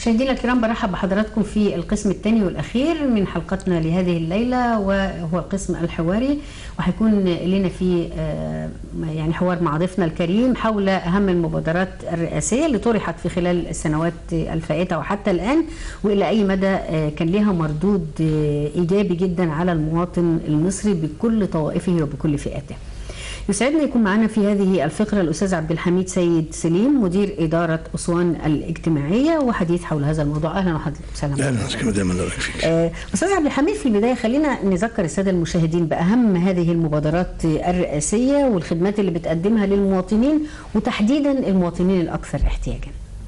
مشاهدينا الكرام برحب بحضراتكم في القسم الثاني والاخير من حلقتنا لهذه الليله وهو القسم الحواري وهيكون لنا فيه آه، يعني حوار مع ضيفنا الكريم حول اهم المبادرات الرئاسيه اللي طرحت في خلال السنوات الفائته وحتى الان والى اي مدى آه، كان لها مردود آه، ايجابي جدا على المواطن المصري بكل طوائفه وبكل فئاته. يسعدنا يكون معنا في هذه الفقرة الأستاذ عبد الحميد سيد سليم مدير إدارة أسوان الاجتماعية وحديث حول هذا الموضوع أهلا وحضرتك وسهلا اهلا وسهلا دايما الله يبارك فيك آه، أستاذ عبد الحميد في البداية خلينا نذكر السادة المشاهدين بأهم هذه المبادرات الرئاسية والخدمات اللي بتقدمها للمواطنين وتحديدا المواطنين الأكثر احتياجا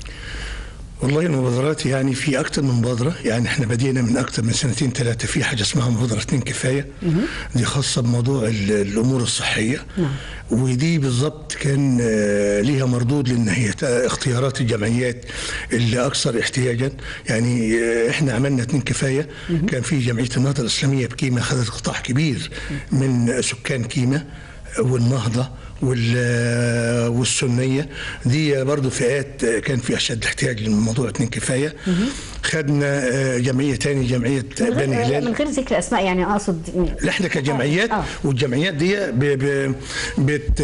والله المبادرات يعني في اكثر من مبادره يعني احنا بدينا من اكثر من سنتين ثلاثه في حاجه اسمها مبادره اتنين كفايه دي خاصه بموضوع ال- الامور الصحيه نعم. ودي بالظبط كان آه، ليها مردود لان هي تا- اختيارات الجمعيات اللي اكثر احتياجا يعني آه، احنا عملنا اتنين كفايه كان في جمعيه النهضه الاسلاميه بكيمه خدت قطاع كبير من سكان كيمه والنهضه وال- والسنيه دي برضو فئات كان في اشد احتياج للموضوع اتنين كفايه خدنا آه، جمعيه تاني جمعيه من بني غير, هلال من غير ذكر أسماء يعني أقصد لا احنا كجمعيات آه. والجمعيات دي ب ب بت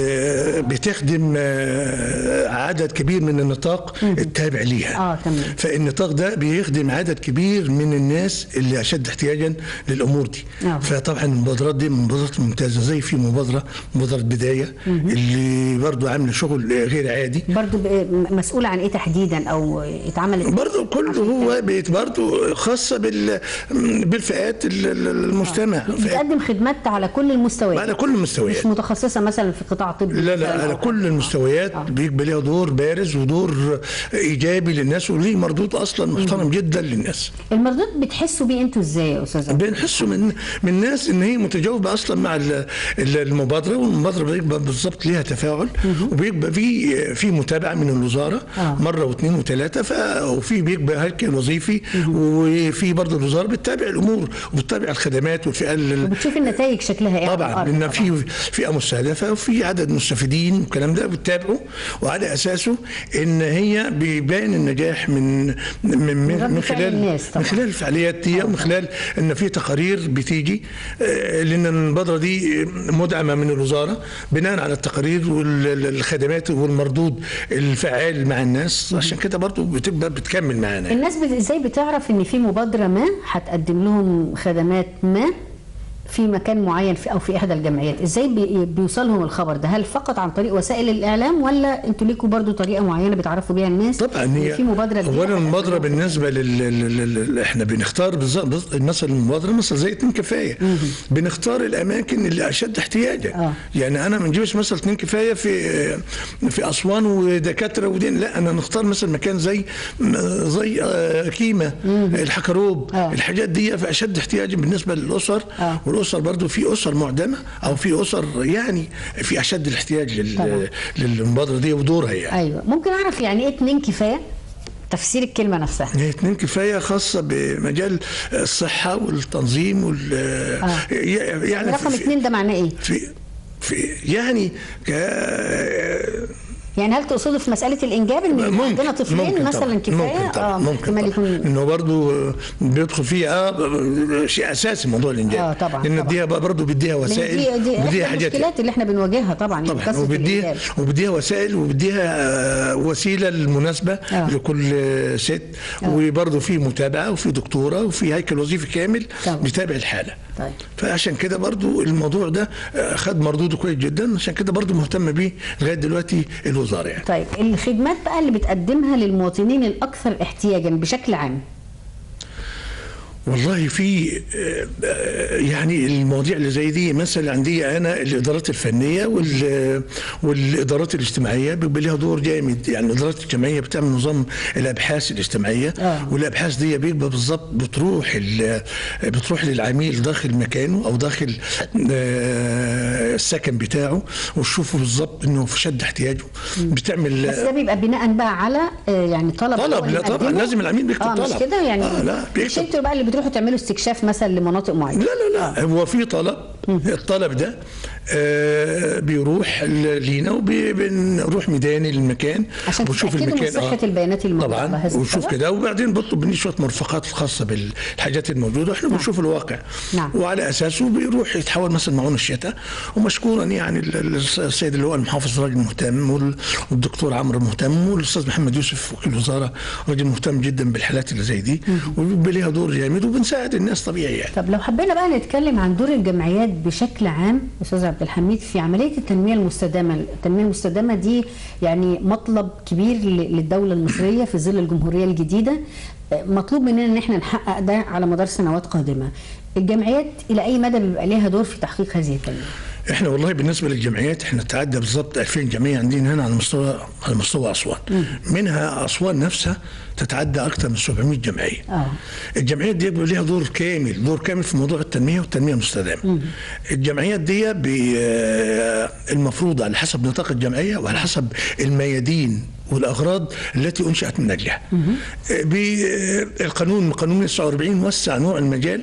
بتخدم آه، عدد كبير من النطاق التابع ليها آه، تمام. فالنطاق ده بيخدم عدد كبير من الناس اللي اشد احتياجا للامور دي آه. فطبعا المبادرات دي من المبادرات الممتازه زي في مبادره مبادره بدايه اللي برضو عامله شغل غير عادي برضو ب- مسؤولة عن إيه تحديدا أو اتعملت برضه كله هو بيت برضه خاصه بال بالفئات ال- ال- المجتمع فئات بتقدم خدمات على كل المستويات على كل المستويات مش متخصصة مثلا في قطاع طبي لا مثلاً لا على أو كل المستويات آه. بيبقى ليها دور بارز ودور ايجابي للناس وليه مردود اصلا محترم جدا للناس المردود بتحسوا بيه انتوا ازاي يا استاذ عبد؟ بنحسه من من الناس ان هي متجاوبه اصلا مع ال- ال- المبادره والمبادره بيبقى بالظبط ليها تفاعل وبيبقى في في متابعه من الوزاره آه. مره واثنين وثلاثه ف- وفي بيبقى هيكل وظيفي وفي برضه الوزاره بتتابع الامور وبتتابع الخدمات والفئه ال- وبتشوف النتائج شكلها ايه على طبعا الأرض لان طبعاً. في فئه مستهدفه وفي عدد مستفيدين والكلام ده بتتابعه وعلى اساسه ان هي بيبان النجاح من من من, رد من فعل خلال الناس طبعاً. من خلال الفعاليات دي ومن خلال ان في تقارير بتيجي آه، لان المبادره دي مدعمه من الوزاره بناء على التقارير والخدمات والمردود الفعال مع الناس عشان كده برضو بتبقى بتكمل معانا الناس بت... ازاي بتعرف ان في مبادره ما هتقدم لهم خدمات ما في مكان معين في او في احدى الجمعيات ازاي بي... بيوصلهم الخبر ده هل فقط عن طريق وسائل الاعلام ولا انتوا ليكوا برضو طريقه معينه بتعرفوا بيها الناس طبعا إن هي في مبادره جديدة اولا هتقدم المبادره لهم؟ بالنسبه لل, لل... لل... احنا بنختار بالظبط بز- مثلا المبادره مثلا زي اتنين كفايه بنختار الاماكن اللي اشد احتياجا آه. يعني انا ما نجيبش مثلا اتنين كفايه في في اسوان ودكاتره ودين لا انا نختار مثلا مكان زي زي آه، كيمه الحكروب آه. الحاجات دي في اشد احتياجا بالنسبه للاسر آه. والاسر برضو في اسر معدمه او في اسر يعني في اشد الاحتياج طبعا. لل... للمبادره دي ودورها يعني ايوه ممكن اعرف يعني ايه اتنين كفايه تفسير الكلمه نفسها هي اتنين كفايه خاصه بمجال الصحه والتنظيم وال يعني رقم في- اتنين ده معناه ايه؟ في في يعني ك... يعني هل تقصدوا في مساله الانجاب ان يبقى عندنا طفلين ممكن مثلا طبعاً، كفايه ممكن طبعا ممكن احتمال طبعا يكون انه برضه بيدخل فيه اه شيء اساسي موضوع الانجاب آه، طبعاً، لان طبعاً. اديها برضه بيديها لأن وسائل دي دي وبيديها احدى حاجات المشكلات اللي احنا بنواجهها طبعا يعني طبعا كثرة وبديها الإنجاب. وبديها وسائل وبديها آه، وسيله المناسبه آه. لكل ست وبرضه في متابعه وفي دكتوره وفي هيكل وظيفي كامل طبعاً. بيتابع الحاله طيب. فعشان كده برضو الموضوع ده آه، خد مردوده كويس جدا عشان كده برضو مهتم بيه لغايه دلوقتي الوزاره يعني طيب الخدمات بقى اللي بتقدمها للمواطنين الاكثر احتياجا بشكل عام والله في آه، آه، يعني المواضيع اللي زي دي مثلا عندي انا الادارات الفنيه وال والادارات الاجتماعيه بيبقى ليها دور جامد يعني الادارات الجمعيه بتعمل نظام الابحاث الاجتماعيه آه. والابحاث دي بيبقى بالظبط بتروح ال- بتروح للعميل داخل مكانه او داخل آه، السكن بتاعه وتشوفه بالظبط انه في شد احتياجه بتعمل بس ده بيبقى بناء بقى على آه، يعني طلب طلب، هو اللي لا طبعاً، مقدمه؟ لازم العميل بيكتب اه مش طلب. كده يعني آه، لا، مش بيكتب. انتوا بقى اللي بتروحوا تعملوا استكشاف مثلا لمناطق معينه لا لا لا هو في طلب الطلب ده آه بيروح ل- لينا وبنروح ميداني للمكان عشان ونشوف تتأكدوا من المكان صحة البيانات الموجودة على طبعا هذا ونشوف السبب. كده وبعدين بنطلب مني شويه مرفقات الخاصه بالحاجات الموجوده واحنا بنشوف الواقع نعم. وعلى اساسه بيروح يتحول مثلا معون الشتاء ومشكورا يعني ال- ال- السيد اللي هو المحافظ راجل مهتم وال- والدكتور عمرو مهتم والاستاذ محمد يوسف وكيل الوزاره راجل مهتم جدا بالحالات اللي زي دي وبيبقى ليها دور جامد وبنساعد الناس طبيعي يعني طب لو حبينا بقى نتكلم عن دور الجمعيات بشكل عام استاذ عبد الحميد في عمليه التنميه المستدامه، التنميه المستدامه دي يعني مطلب كبير ل- للدوله المصريه في ظل الجمهوريه الجديده آه، مطلوب مننا ان احنا نحقق ده على مدار سنوات قادمه. الجمعيات الى اي مدى بيبقى ليها دور في تحقيق هذه التنميه؟ احنا والله بالنسبه للجمعيات احنا تعدى بالظبط 2000 جمعيه عندنا هنا على مستوى على مستوى اسوان منها اسوان نفسها تتعدى اكثر من 700 جمعيه اه الجمعيات دي بيبقى ليها دور كامل دور كامل في موضوع التنميه والتنميه المستدامه الجمعيات دي بي- آه، المفروض على حسب نطاق الجمعيه وعلى حسب الميادين والاغراض التي انشات من اجلها آه، بي- آه، القانون قانون 49 وسع نوع المجال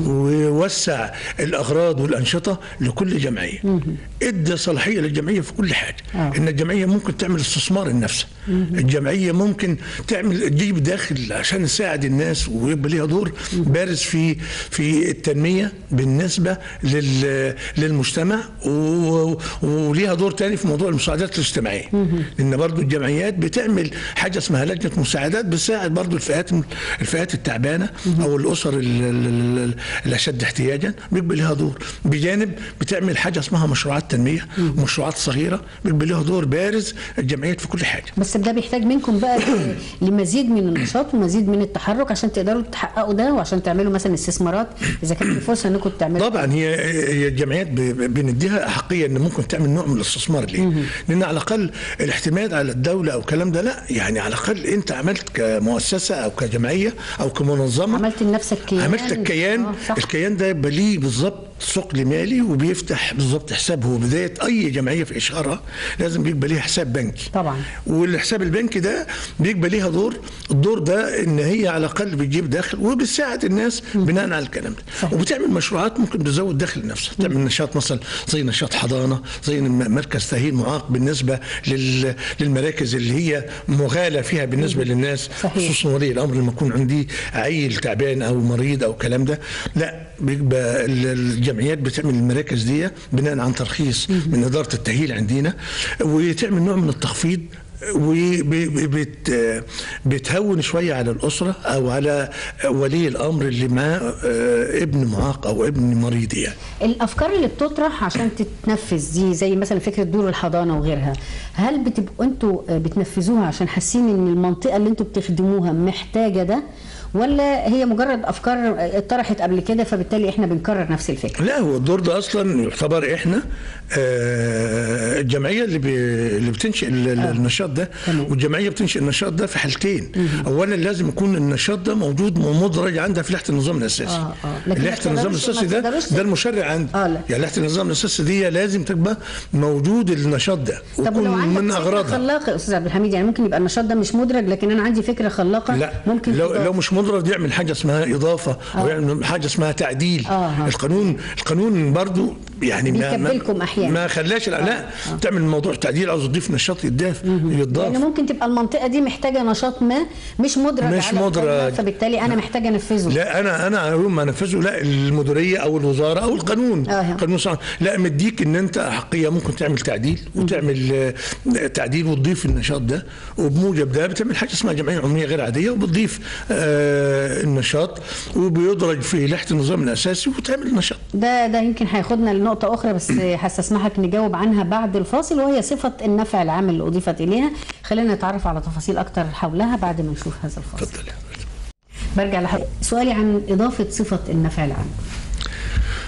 ووسع الاغراض والانشطه لكل جمعيه ادى صلاحيه للجمعيه في كل حاجه آه. ان الجمعيه ممكن تعمل استثمار لنفسها الجمعيه ممكن تعمل تجيب داخل عشان تساعد الناس ويبقى ليها دور بارز في في التنميه بالنسبه لل للمجتمع و- وليها دور تاني في موضوع المساعدات الاجتماعيه لان برضو الجمعيات بتعمل حاجه اسمها لجنه مساعدات بتساعد برضو الفئات الفئات التعبانه او الاسر ال- ال- ال- الاشد احتياجا بيبقى ليها دور بجانب بتعمل حاجه اسمها مشروعات تنميه مشروعات صغيره بيبقى ليها دور بارز الجمعيات في كل حاجه بس ده بيحتاج منكم بقى ل- لمزيد من النشاط ومزيد من التحرك عشان تقدروا تحققوا ده وعشان تعملوا مثلا استثمارات اذا كان في فرصه انكم تعملوا طبعا هي هي الجمعيات ب- ب- بنديها احقيه ان ممكن تعمل نوع من الاستثمار ليه؟ لان على الاقل الاعتماد على الدوله او الكلام ده لا يعني على الاقل انت عملت كمؤسسه او كجمعيه او كمنظمه عملت لنفسك كيان عملت الكيان آه صح. الكيان ده يبقى ليه بالظبط ثقل مالي وبيفتح بالظبط حساب هو بدايه اي جمعيه في اشهارها لازم بيبقى ليها حساب بنكي طبعا والحساب البنكي ده بيبقى ليها دور الدور ده ان هي على الاقل بتجيب دخل وبتساعد الناس بناء على الكلام ده صحيح. وبتعمل مشروعات ممكن تزود دخل نفسها تعمل نشاط مثلا زي نشاط حضانه زي م- مركز تاهيل معاق بالنسبه لل... للمراكز اللي هي مغالى فيها بالنسبه للناس صحيح. خصوصا ولي الامر لما يكون عندي عيل تعبان او مريض او الكلام ده لا بيبقى ال- الجمعيات بتعمل المراكز دي بناء عن ترخيص من اداره التاهيل عندنا وتعمل نوع من التخفيض وبتهون شويه على الاسره او على ولي الامر اللي معاه آه، ابن معاق او ابن مريض يعني الافكار اللي بتطرح عشان تتنفذ دي زي مثلا فكره دور الحضانه وغيرها هل بتبقوا انتوا آه، بتنفذوها عشان حاسين ان المنطقه اللي انتوا بتخدموها محتاجه ده ولا هي مجرد افكار آه، اتطرحت قبل كده فبالتالي احنا بنكرر نفس الفكره لا هو الدور ده اصلا يعتبر احنا آه، الجمعيه اللي بي- اللي بتنشئ ال- ال- النشاط ده تمام. والجمعيه بتنشئ النشاط ده في حالتين اولا لازم يكون النشاط ده موجود ومدرج عندها في لائحه النظام الاساسي آه، آه. لكن ما لائحه النظام تقدروش- الاساسي ما ده تقدروش- ده المشرع عندي آه، لا. يعني لائحه النظام الاساسي دي لازم تبقى موجود النشاط ده طب ولو ويكون عندك من فكره اغراضها خلاقه يا استاذ عبد الحميد يعني ممكن يبقى النشاط ده مش مدرج لكن انا عندي فكره خلاقه لا ممكن لو تضاف. لو مش مدرج يعمل حاجه اسمها اضافه او يعمل حاجه اسمها تعديل آه. القانون القانون برضو يعني ما ما, بيكبلكم أحيانا. ما خلاش لا, لا تعمل موضوع تعديل عاوز تضيف نشاط يضاف يضاف لان ممكن تبقى المنطقه دي محتاجه نشاط ما مش مدرج مش على مدرج. القانون، فبالتالي انا محتاجه انفذه لا انا انا يوم ما انفذه لا المديريه او الوزاره او القانون آه. قانون صح لا مديك ان انت احقيه ممكن تعمل تعديل وتعمل آه، تعديل وتضيف النشاط ده وبموجب ده بتعمل حاجه اسمها جمعيه عموميه غير عاديه وبتضيف آه النشاط وبيدرج في لائحه النظام الاساسي وتعمل النشاط ده ده يمكن هياخدنا لنقطة أخرى بس هستسمحك نجاوب عنها بعد الفاصل وهي صفة النفع العام اللي أضيفت إليها خلينا نتعرف على تفاصيل أكتر حولها بعد ما نشوف هذا الفاصل اتفضل برجع لحضرتك سؤالي عن إضافة صفة النفع العام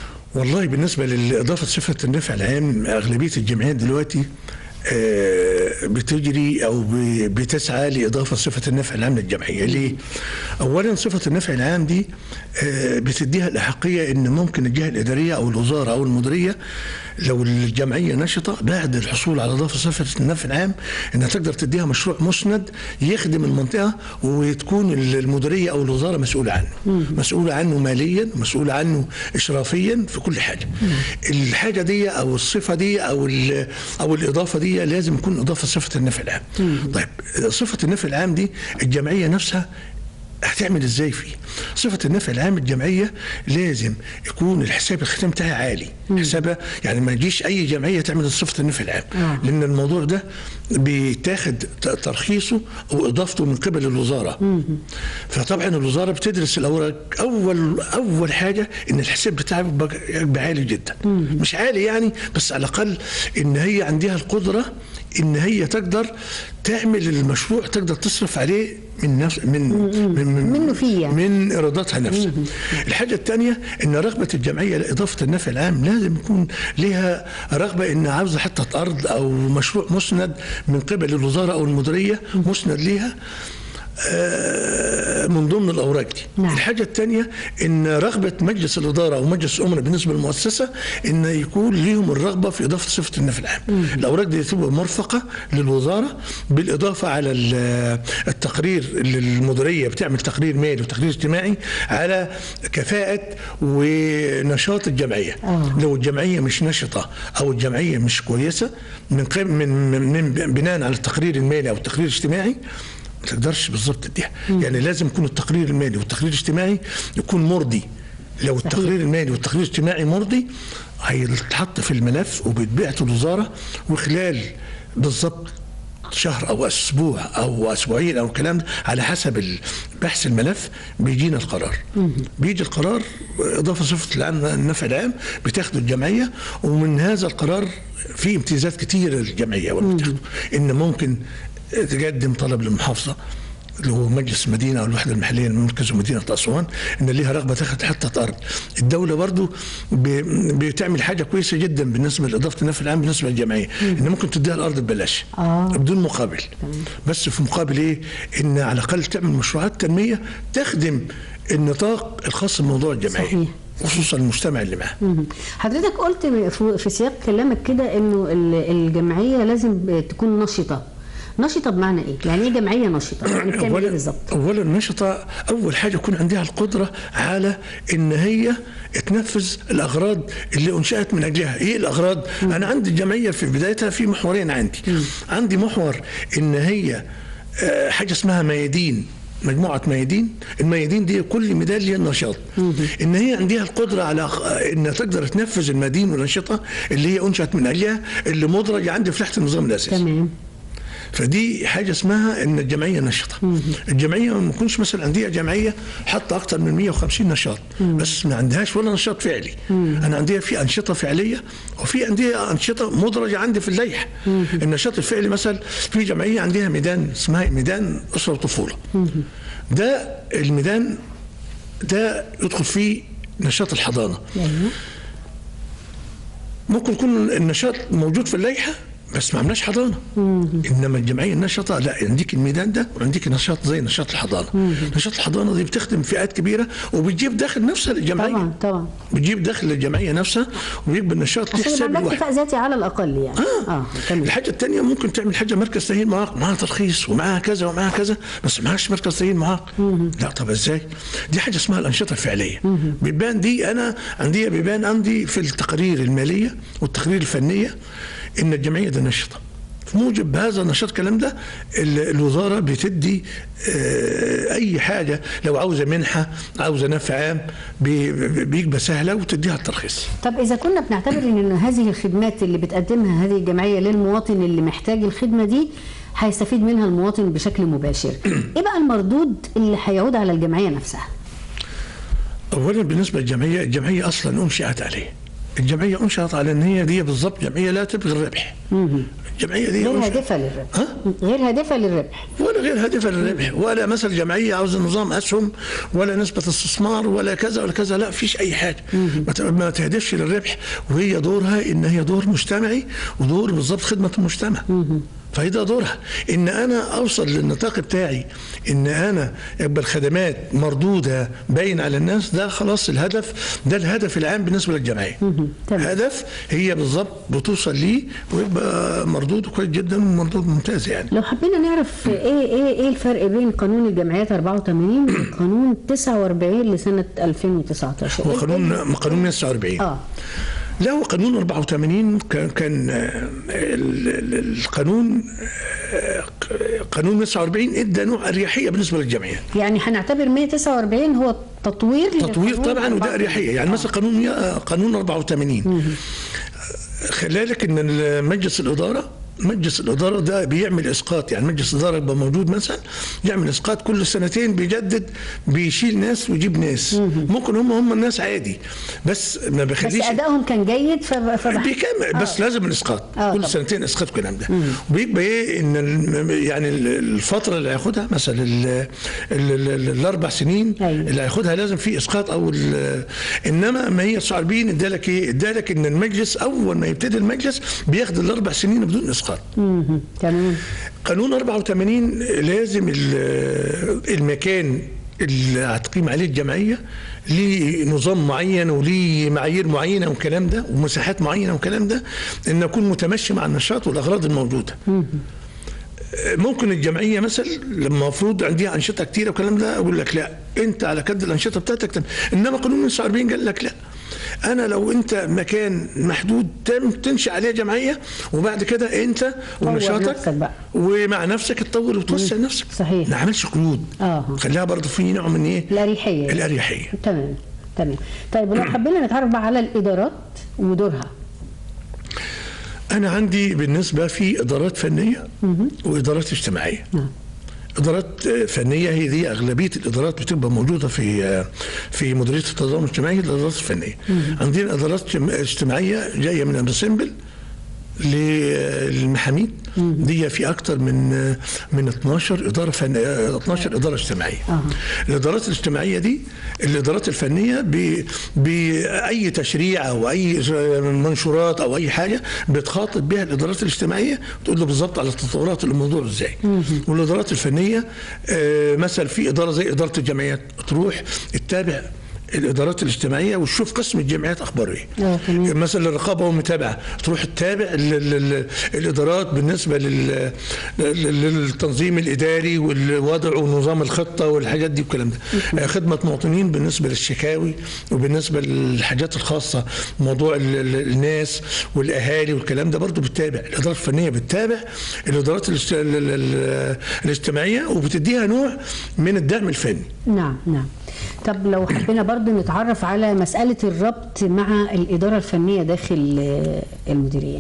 والله بالنسبة لإضافة صفة النفع العام أغلبية الجمعيات دلوقتي آه، بتجري او ب- بتسعى لاضافه صفه النفع العام للجمعيه ليه؟ اولا صفه النفع العام دي آه، بتديها الاحقيه ان ممكن الجهه الاداريه او الوزاره او المديريه لو الجمعيه نشطه بعد الحصول على اضافه صفه النفع العام انها تقدر تديها مشروع مسند يخدم المنطقه وتكون المديريه او الوزاره مسؤوله عنه مسؤوله عنه ماليا مسؤوله عنه اشرافيا في كل حاجه الحاجه دي او الصفه دي او ال- او الاضافه دي لازم يكون اضافه صفه النفع العام طيب صفه النفع العام دي الجمعيه نفسها هتعمل ازاي فيه؟ صفة النفع العام الجمعية لازم يكون الحساب الختام بتاعها عالي، حسابها يعني ما يجيش أي جمعية تعمل صفة النفع العام، آه. لأن الموضوع ده بيتاخد ت- ترخيصه وإضافته من قبل الوزارة. فطبعا الوزارة بتدرس الأوراق أول أول حاجة إن الحساب بتاعها يبقى يبقى عالي جدا، مش عالي يعني بس على الأقل إن هي عندها القدرة إن هي تقدر تعمل المشروع تقدر تصرف عليه من نفس من من, من منه فيه يعني. من ايراداتها نفسها. الحاجه الثانيه ان رغبه الجمعيه لاضافه النفع العام لازم يكون لها رغبه ان عاوزه حته ارض او مشروع مسند من قبل الوزاره او المديريه مسند ليها آه، من ضمن الاوراق دي. نعم. الحاجه الثانيه ان رغبه مجلس الاداره او مجلس الامراء بالنسبه للمؤسسه ان يكون ليهم الرغبه في اضافه صفه النفع العام. الاوراق دي تبقى مرفقه للوزاره بالاضافه على ال- التقرير اللي المديريه بتعمل تقرير مالي وتقرير اجتماعي على كفاءه ونشاط الجمعيه. آه. لو الجمعيه مش نشطه او الجمعيه مش كويسه من قيم من, من, من بناء على التقرير المالي او التقرير الاجتماعي ما تقدرش بالظبط تديها يعني لازم يكون التقرير المالي والتقرير الاجتماعي يكون مرضي لو التقرير المالي والتقرير الاجتماعي مرضي هيتحط في الملف وبيتبعت الوزاره وخلال بالظبط شهر او اسبوع او اسبوعين او الكلام ده على حسب ال- بحث الملف بيجينا القرار بيجي القرار اضافه صفه العام النفع العام بتاخده الجمعيه ومن هذا القرار في امتيازات كتيره للجمعيه ولا بتاخده ان ممكن تقدم طلب للمحافظه اللي هو مجلس المدينه او الوحده المحليه لمركز مدينه اسوان ان ليها رغبه تاخد حته ارض. الدوله برضو ب- بتعمل حاجه كويسه جدا بالنسبه لاضافه النفع العام بالنسبه للجمعيه ان ممكن تديها الارض ببلاش آه. بدون مقابل بس في مقابل ايه؟ ان على الاقل تعمل مشروعات تنميه تخدم النطاق الخاص بموضوع الجمعيه صحيح. خصوصا المجتمع اللي معاه مهم. حضرتك قلت في- في سياق كلامك كده انه ال- الجمعيه لازم تكون نشطه نشطه بمعنى ايه؟ يعني ايه جمعيه نشطه؟ يعني بتعمل ايه اولا بالظبط؟ اولا نشطه اول حاجه يكون عندها القدره على ان هي تنفذ الاغراض اللي انشات من اجلها ايه الاغراض انا عندي الجمعيه في بدايتها في محورين عندي عندي محور ان هي آه، حاجه اسمها ميادين مجموعة ميادين الميادين دي كل ميدان ليها النشاط ان هي عندها القدرة على خ- انها تقدر تنفذ الميادين والانشطة اللي هي انشأت من اجلها اللي مدرجة عندي في لائحة النظام الاساسي تمام فدي حاجه اسمها ان الجمعيه نشطه الجمعيه ما تكونش مثلا عندها جمعيه حاطه اكتر من 150 نشاط بس ما عندهاش ولا نشاط فعلي انا عندي في انشطه فعليه وفي عندي انشطه مدرجه عندي في اللائحه النشاط الفعلي مثلا في جمعيه عندها ميدان اسمها ميدان اسره وطفوله ده الميدان ده يدخل فيه نشاط الحضانه ايوه ممكن يكون النشاط موجود في اللائحه بس ما عملناش حضانه انما الجمعيه النشطه لا عندك الميدان ده وعندك نشاط زي نشاط الحضانه نشاط الحضانه دي بتخدم فئات كبيره وبتجيب دخل نفسها للجمعيه طبعا طبعا بتجيب دخل للجمعيه نفسها وبيبقى النشاط ليه عشان يبقى حساب عندك لوحده اتفاق ذاتي على الاقل يعني اه, آه. تمام الحاجه الثانيه ممكن تعمل حاجه مركز تاهيل معاق معاها ترخيص ومعاها كذا ومعاها كذا بس معهاش مركز تاهيل معاق لا طب ازاي دي حاجه اسمها الانشطه الفعليه بيبان دي انا عندي بيبان عندي في التقارير الماليه والتقارير الفنيه ان الجمعيه دي نشطه في موجب هذا النشاط الكلام ده ال- الوزاره بتدي آه، اي حاجه لو عاوزه منحه عاوزه نفع عام بي- بي- بيبقى سهله وتديها الترخيص طب اذا كنا بنعتبر ان هذه الخدمات اللي بتقدمها هذه الجمعيه للمواطن اللي محتاج الخدمه دي هيستفيد منها المواطن بشكل مباشر ايه بقى المردود اللي هيعود على الجمعيه نفسها اولا بالنسبه للجمعيه الجمعيه اصلا انشئت عليه الجمعيه انشئت على ان هي دي بالضبط جمعيه لا تبغي الربح الجمعيه دي غير أنشئت- هادفه للربح ها؟ غير هادفه للربح ولا غير هدف للربح ولا مثلا جمعيه عاوزه نظام اسهم ولا نسبه استثمار ولا كذا ولا كذا لا فيش اي حاجه ما ت- ما تهدفش للربح وهي دورها ان هي دور مجتمعي ودور بالضبط خدمه المجتمع فده دورها ان انا اوصل للنطاق بتاعي ان انا يبقى الخدمات مردوده باين على الناس ده خلاص الهدف ده الهدف العام بالنسبه للجمعيه تمام. هدف هي بالظبط بتوصل ليه ويبقى مردود كويس جدا ومردود ممتاز يعني لو حبينا نعرف ايه ايه ايه الفرق بين قانون الجمعيات 84 وقانون 49 لسنه 2019 هو إيه- قانون قانون 149 اه لا هو قانون 84 كان كان آه، ال- ال- القانون آه، قانون 149 ادى نوع اريحيه بالنسبه للجمعيات يعني هنعتبر 149 هو تطوير تطوير للقانون طبعا وده 84. اريحيه يعني مثلا قانون مية- قانون 84 خلالك ان مجلس الاداره مجلس الاداره ده بيعمل اسقاط يعني مجلس الاداره يبقى موجود مثلا يعمل اسقاط كل سنتين بيجدد بيشيل ناس ويجيب ناس ممكن هم هم الناس عادي بس ما بس بيخليش ادائهم كان جيد فب- فبح- بيكمل بس آه. لازم الاسقاط آه كل طبعا. سنتين اسقاط الكلام ده وبيبقى ايه ان ال- يعني ال- الفتره اللي هياخدها مثلا ال- ال- ال- الاربع سنين أيوة. اللي هياخدها لازم في اسقاط او ال- انما ما هي 49 ادالك ايه؟ ادالك ان المجلس اول ما يبتدي المجلس بياخد الاربع سنين بدون اسقاط مهم. تمام قانون 84 لازم ال- المكان اللي هتقيم عليه الجمعيه ليه نظام معين وليه معايير معينه والكلام ده ومساحات معينه والكلام ده ان اكون متمشي مع النشاط والاغراض الموجوده. ممكن الجمعيه مثلا لما المفروض عندها انشطه كتيره والكلام ده اقول لك لا انت على قد الانشطه بتاعتك تم. انما قانون 49 قال لك لا انا لو انت مكان محدود تم تنشئ عليه جمعيه وبعد كده انت ونشاطك نفسك بقى. ومع نفسك تطور وتوسع نفسك صحيح. ما عملش قيود آه. خليها برضه في نوع من ايه الاريحيه الاريحيه تمام تمام طيب ولو حبينا نتعرف بقى على الادارات ودورها انا عندي بالنسبه في ادارات فنيه وادارات اجتماعيه نعم. ادارات آه، فنيه هي دي اغلبيه الادارات بتبقى موجوده في آه، في مديريه التضامن الاجتماعي الادارات الفنيه عندنا ادارات جم- اجتماعيه جايه من امبسمبل للمحاميد دي في اكثر من آه، من 12 اداره فن آه، 12 اداره اجتماعيه أها. الادارات الاجتماعيه دي الادارات الفنيه ب- باي تشريع او اي منشورات او اي حاجه بتخاطب بها الادارات الاجتماعيه تقول له بالظبط على تطورات الموضوع ازاي والادارات الفنيه آه، مثلا في اداره زي اداره الجمعيات تروح تتابع الادارات الاجتماعيه وتشوف قسم الجمعيات اخباره ايه آه، تمام. مثلا الرقابه والمتابعه تروح تتابع ال ال ال الادارات بالنسبه لل لل- للتنظيم الاداري والوضع ونظام الخطه والحاجات دي والكلام ده آه، خدمه مواطنين بالنسبه للشكاوي وبالنسبه للحاجات الخاصه موضوع ال- ال- الناس والاهالي والكلام ده برضو بتتابع الادارات الفنيه بتتابع الادارات الاجت- ال- ال- ال- الاجتماعيه وبتديها نوع من الدعم الفني نعم نعم طب لو حبينا برضو نتعرف على مسألة الربط مع الإدارة الفنية داخل آه، المديرية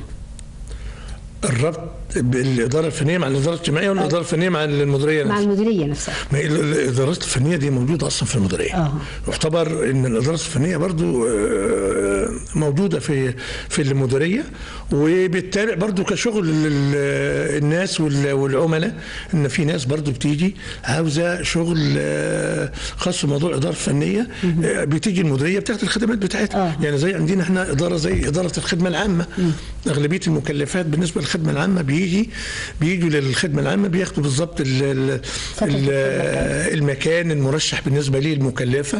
الربط بالاداره الفنيه مع الاداره الاجتماعيه والاداره الفنيه مع المديريه مع نفسها المديرية نفسها ما هي ال- الادارات الفنيه دي موجوده اصلا في المديريه آه. يعتبر ان الادارات الفنيه برضو آه، موجوده في في المديريه وبتتابع برضو كشغل ال- الناس وال- والعملاء ان في ناس برضو بتيجي عاوزه شغل آه، خاص بموضوع الاداره الفنيه آه، بتيجي المديريه بتاخد الخدمات بتاعتها آه. يعني زي عندنا احنا اداره زي اداره الخدمه العامه اغلبيه المكلفات بالنسبه للخدمه العامه بيجي بيجوا للخدمه العامه بياخدوا بالظبط ال- ال- فترة ال- الخدمة. المكان المرشح بالنسبه ليه المكلفه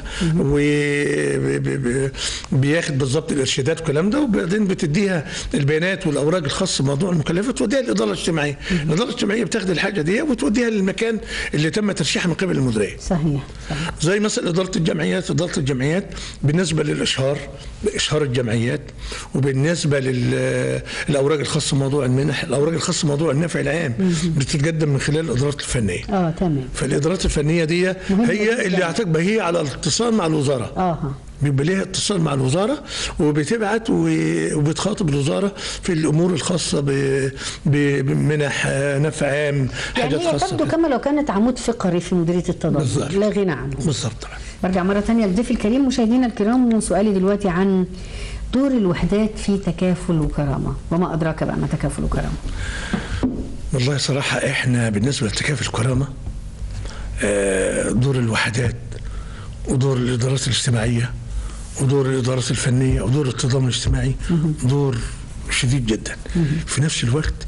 وبياخد بالظبط الارشادات والكلام ده وبعدين بتديها البيانات والاوراق الخاصه بموضوع المكلفه توديها للاداره الاجتماعيه، الاداره الاجتماعيه بتاخد الحاجه دي وتوديها للمكان اللي تم ترشيحه من قبل المديريه. صحيح صحيح زي مثلا اداره الجمعيات اداره الجمعيات بالنسبه للاشهار اشهار الجمعيات وبالنسبه للاوراق الخاصه بموضوع المنح الاوراق الخاصه بموضوع النفع العام بتتقدم من خلال الادارات الفنيه اه تمام فالادارات الفنيه دي مهمة هي جداً. اللي هتبقى هي على اتصال مع الوزاره اه بيبقى ليها اتصال مع الوزاره وبتبعت و- وبتخاطب الوزاره في الامور الخاصه ب- ب- بمنح آه، نفع عام يعني حاجات هي خاصه تبدو كده. كما لو كانت عمود فقري في مديرية التضامن بالظبط. لا غنى عنه بالظبط برجع مرة تانية لضيفي الكريم مشاهدينا الكرام وسؤالي دلوقتي عن دور الوحدات في تكافل وكرامة وما أدراك بقى ما تكافل وكرامة والله صراحة احنا بالنسبة لتكافل الكرامة آه، دور الوحدات ودور الإدارات الاجتماعية ودور الإدارات الفنية ودور التضامن الاجتماعي دور شديد جدا في نفس الوقت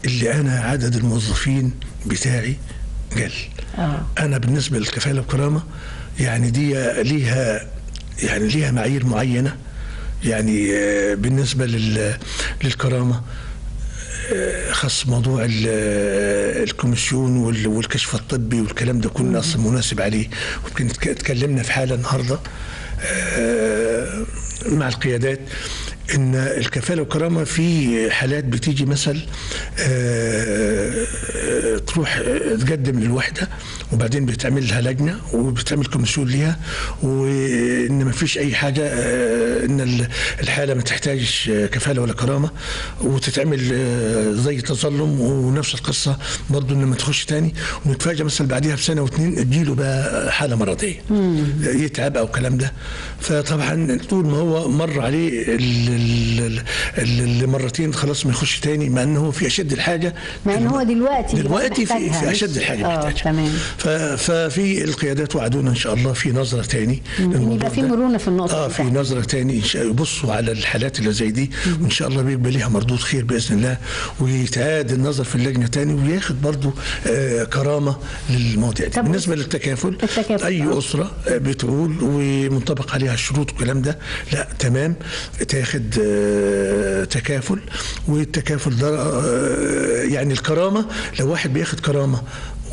اللي انا عدد الموظفين بتاعي قل آه. انا بالنسبه للكفاله والكرامه يعني دي ليها يعني ليها معايير معينه يعني آه، بالنسبه لل للكرامه آه، خاص موضوع ال- آه، الكوميسيون وال- والكشف الطبي والكلام ده كله اصلا مناسب عليه ويمكن اتك- اتكلمنا في حاله النهارده آه، مع القيادات ان الكفاله والكرامه في حالات بتيجي مثل آه، آه، تروح آه، تقدم للوحده وبعدين بيتعمل لها لجنه وبتعمل كوميسيون ليها وان ما فيش اي حاجه آه، ان ال- الحاله ما تحتاجش آه، كفاله ولا كرامه وتتعمل آه، زي تظلم ونفس القصه برضه ان ما تخش تاني ونتفاجئ مثلا بعديها بسنه واتنين تجيله بقى حاله مرضيه يتعب او الكلام ده فطبعا طول ما هو مر عليه ال- ال- ال- المرتين خلاص ما يخش تاني مع انه هو في اشد الحاجه مع ان هو دلوقتي اللي دلوقتي في, محتاجها، في مش- اشد الحاجه اه محتاجها تمام ف- ففي القيادات وعدونا ان شاء الله في نظره تاني ان للموضوع يبقى في ده. مرونه في النقطه اه دي في نظره تاني إن شاء- يبصوا على الحالات اللي زي دي وان شاء الله بيبقى ليها مردود خير باذن الله ويتعاد النظر في اللجنه تاني وياخد برضو آه كرامه للمواضيع دي طب بالنسبه للتكافل التكافل، اي آه. اسره آه، بتقول ومنطبق عليها الشروط والكلام ده لا تمام تاخد آه تكافل والتكافل ده آه يعني الكرامه لو واحد بياخد كرامه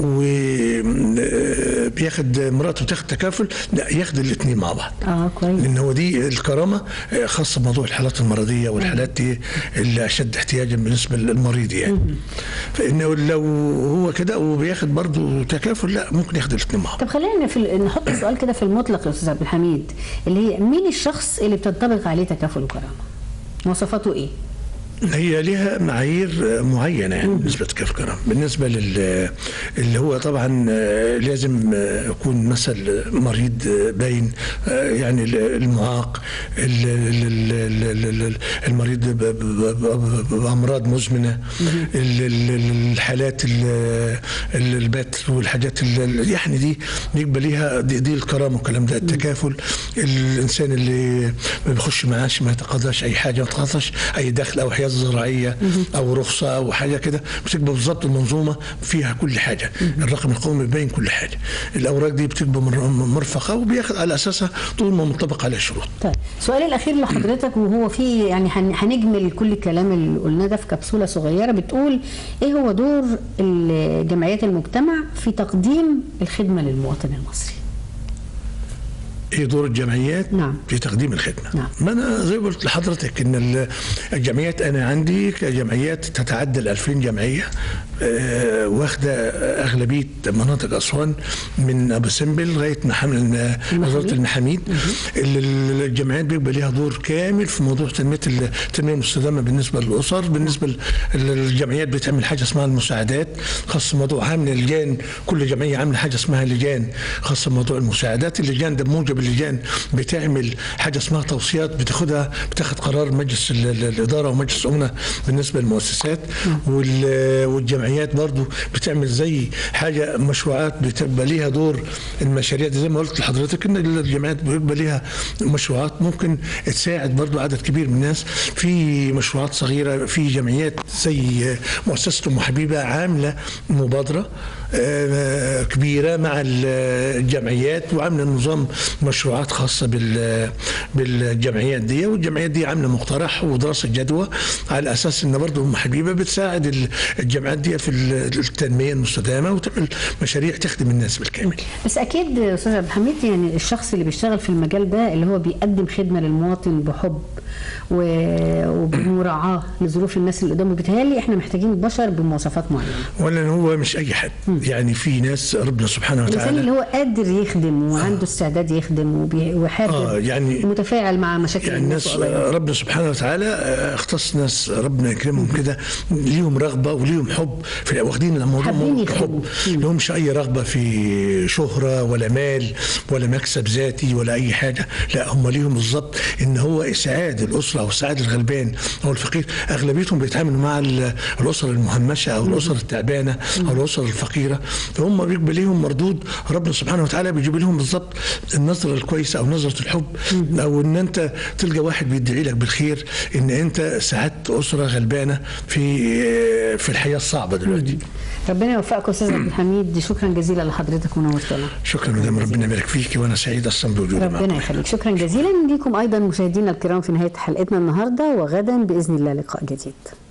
وبياخد مراته تاخد تكافل لا ياخد الاثنين مع بعض اه كويس لان هو دي الكرامه آه، خاصه بموضوع الحالات المرضيه والحالات دي اللي اشد احتياجا بالنسبه للمريض يعني فانه لو هو كده وبياخد برضه تكافل لا ممكن ياخد الاثنين مع بعض طب خلينا في ال- نحط السؤال كده في المطلق يا استاذ عبد الحميد اللي هي مين الشخص اللي بتنطبق عليه تكافل وكرامه؟ مواصفاته ايه؟ هي لها معايير معينه يعني بالنسبه لكيف الكرامه بالنسبه لل اللي هو طبعا آه، لازم آه، يكون مثل مريض آه، باين آه، يعني ال- المعاق ال- ال- ال- ال- ال- المريض ب- ب- ب- بامراض مزمنه ال- ال- الحالات ال- ال- البتر والحاجات ال- يعني دي بيبقى ليها دي, دي الكرامه والكلام ده التكافل الانسان اللي ما بيخش معاش ما يتقاضاش اي حاجه ما يتقاضاش اي دخل او حياه زراعيه او رخصه او حاجه كده بتبقى بالظبط المنظومه فيها كل حاجه الرقم القومي بيبين كل حاجه الاوراق دي بتبقى مر- مرفقه وبياخد على اساسها طول ما منطبق عليها شروط طيب سؤالي الاخير لحضرتك وهو في يعني هن- هنجمل كل الكلام اللي قلناه ده في كبسوله صغيره بتقول ايه هو دور ال- جمعيات المجتمع في تقديم الخدمه للمواطن المصري؟ ايه دور الجمعيات نعم. في تقديم الخدمه نعم. ما انا زي ما قلت لحضرتك ان ال- الجمعيات انا عندي كجمعيات تتعدى ال 2000 جمعيه آه، واخده اغلبيه مناطق اسوان من ابو سمبل لغايه محمل وزاره المحاميد ال- ال- الجمعيات بيبقى ليها دور كامل في موضوع تنميه ال- التنميه المستدامه بالنسبه للاسر بالنسبه ل- للجمعيات بتعمل حاجه اسمها المساعدات خاصه موضوع عامله لجان كل جمعيه عامله حاجه اسمها لجان خاصه بموضوع المساعدات اللجان ده بموجب اللجان بتعمل حاجه اسمها توصيات بتاخدها بتاخد قرار مجلس ال- ال- الاداره ومجلس الامناء بالنسبه للمؤسسات وال- والجمعيات برضو بتعمل زي حاجه مشروعات بتبقى ليها دور المشاريع دي زي ما قلت لحضرتك ان الجمعيات بيبقى ليها مشروعات ممكن تساعد برضو عدد كبير من الناس في مشروعات صغيره في جمعيات زي مؤسسه ام حبيبه عامله مبادره آه، كبيره مع الجمعيات وعامله نظام مشروعات خاصه بال بالجمعيات دي والجمعيات دي عامله مقترح ودراسه جدوى على اساس ان برضه ام حبيبه بتساعد ال- الجمعيات دي في ال- التنميه المستدامه وتعمل مشاريع تخدم الناس بالكامل. بس اكيد يا استاذ عبد الحميد يعني الشخص اللي بيشتغل في المجال ده اللي هو بيقدم خدمه للمواطن بحب و- وبمراعاه لظروف الناس اللي قدامه بيتهيألي احنا محتاجين بشر بمواصفات معينه ولا هو مش اي حد يعني في ناس ربنا سبحانه الانسان اللي وتعالى هو قادر يخدم وعنده استعداد يخدم وبي- وحابب آه، يعني- متفاعل مع مشاكل يعني الناس الناس وقضاياهم. ربنا سبحانه وتعالى آه، اختص ناس ربنا يكرمهم كده ليهم رغبه وليهم حب في واخدين الموضوع حابين موضوع يخدموا. حب لهمش اي رغبه في شهره ولا مال ولا مكسب ذاتي ولا اي حاجه لا هم ليهم بالظبط ان هو اسعاد الاسره او اسعاد الغلبان او الفقير اغلبيتهم بيتعاملوا مع ال- الاسر المهمشه او الاسر التعبانه او الاسر الفقيره كبيره فهم بيبقى ليهم مردود ربنا سبحانه وتعالى بيجيب لهم بالظبط النظره الكويسه او نظره الحب او ان انت تلقى واحد بيدعي لك بالخير ان انت ساعدت اسره غلبانه في في الحياه الصعبه دلوقتي ربنا يوفقك استاذ عبد الحميد شكرا جزيلا لحضرتك ونورتنا شكرا مدام ربنا يبارك فيك وانا سعيد اصلا بوجودي ربنا معكم يخليك شكرا جزيلا ليكم ايضا مشاهدينا الكرام في نهايه حلقتنا النهارده وغدا باذن الله لقاء جديد